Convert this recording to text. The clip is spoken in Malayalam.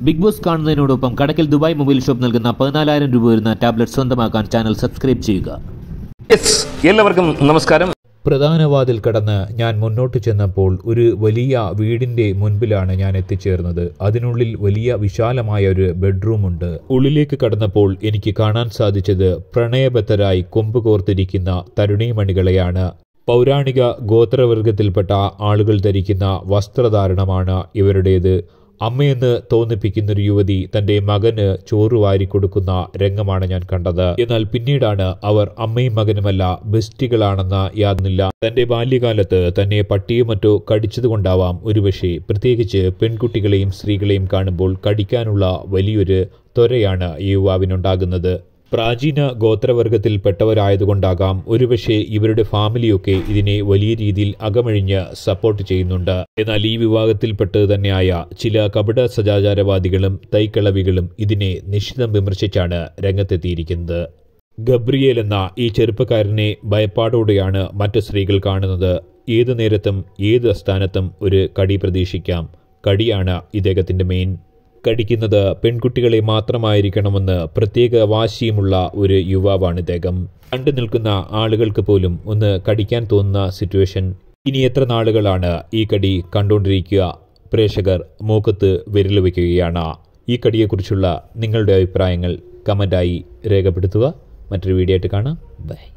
ബിഗ് ബോസ് കാണുന്നതിനോടൊപ്പം കടക്കൽ ദുബായ് മൊബൈൽ ഷോപ്പ് നൽകുന്ന പതിനാലായിരം രൂപ വരുന്ന ടാബ്ലറ്റ് സ്വന്തമാക്കാൻ ചാനൽ സബ്സ്ക്രൈബ് ചെയ്യുക യെസ് എല്ലാവർക്കും നമസ്കാരം പ്രധാന വാതിൽ കടന്ന് ഞാൻ മുന്നോട്ട് ചെന്നപ്പോൾ ഒരു വലിയ വീടിന്റെ മുൻപിലാണ് ഞാൻ എത്തിച്ചേർന്നത് അതിനുള്ളിൽ വലിയ വിശാലമായ ഒരു ബെഡ്റൂമുണ്ട് ഉള്ളിലേക്ക് കടന്നപ്പോൾ എനിക്ക് കാണാൻ സാധിച്ചത് പ്രണയബദ്ധരായി കൊമ്പ് കോർത്തിരിക്കുന്ന തരുണീമണികളെയാണ് പൗരാണിക ഗോത്രവർഗത്തിൽപ്പെട്ട ആളുകൾ ധരിക്കുന്ന വസ്ത്രധാരണമാണ് ഇവരുടേത് അമ്മയെന്ന് തോന്നിപ്പിക്കുന്നൊരു യുവതി തന്റെ മകന് ചോറ് വാരിക്കൊടുക്കുന്ന രംഗമാണ് ഞാൻ കണ്ടത് എന്നാൽ പിന്നീടാണ് അവർ അമ്മയും മകനുമല്ല ബെസ്റ്റികളാണെന്ന യാതൊന്നില്ല തന്റെ ബാല്യകാലത്ത് തന്നെ പട്ടിയോ മറ്റോ കടിച്ചതുകൊണ്ടാവാം ഒരുപക്ഷെ പ്രത്യേകിച്ച് പെൺകുട്ടികളെയും സ്ത്രീകളെയും കാണുമ്പോൾ കടിക്കാനുള്ള വലിയൊരു ത്വരയാണ് ഈ യുവാവിനുണ്ടാകുന്നത് പ്രാചീന ഗോത്രവർഗത്തിൽപ്പെട്ടവരായതുകൊണ്ടാകാം ഒരുപക്ഷെ ഇവരുടെ ഫാമിലിയൊക്കെ ഇതിനെ വലിയ രീതിയിൽ അകമഴിഞ്ഞ് സപ്പോർട്ട് ചെയ്യുന്നുണ്ട് എന്നാൽ ഈ വിഭാഗത്തിൽപ്പെട്ട് തന്നെയായ ചില കപട സദാചാരവാദികളും തൈക്കളവികളും ഇതിനെ നിശ്ചിതം വിമർശിച്ചാണ് രംഗത്തെത്തിയിരിക്കുന്നത് ഗബ്രിയേൽ എന്ന ഈ ചെറുപ്പക്കാരനെ ഭയപ്പാടോടെയാണ് മറ്റു സ്ത്രീകൾ കാണുന്നത് ഏതു നേരത്തും ഏത് സ്ഥാനത്തും ഒരു കടി പ്രതീക്ഷിക്കാം കടിയാണ് ഇദ്ദേഹത്തിന്റെ മെയിൻ കടിക്കുന്നത് പെൺകുട്ടികളെ മാത്രമായിരിക്കണമെന്ന് പ്രത്യേക വാശിയുമുള്ള ഒരു യുവാവാണ് ഇദ്ദേഹം കണ്ടു നിൽക്കുന്ന ആളുകൾക്ക് പോലും ഒന്ന് കടിക്കാൻ തോന്നുന്ന സിറ്റുവേഷൻ ഇനി എത്ര നാളുകളാണ് ഈ കടി കണ്ടുകൊണ്ടിരിക്കുക പ്രേക്ഷകർ മൂക്കത്ത് വിരൽ വയ്ക്കുകയാണ് ഈ കടിയെക്കുറിച്ചുള്ള നിങ്ങളുടെ അഭിപ്രായങ്ങൾ കമൻ്റായി രേഖപ്പെടുത്തുക മറ്റൊരു വീഡിയോ ആയിട്ട് കാണാം ബൈ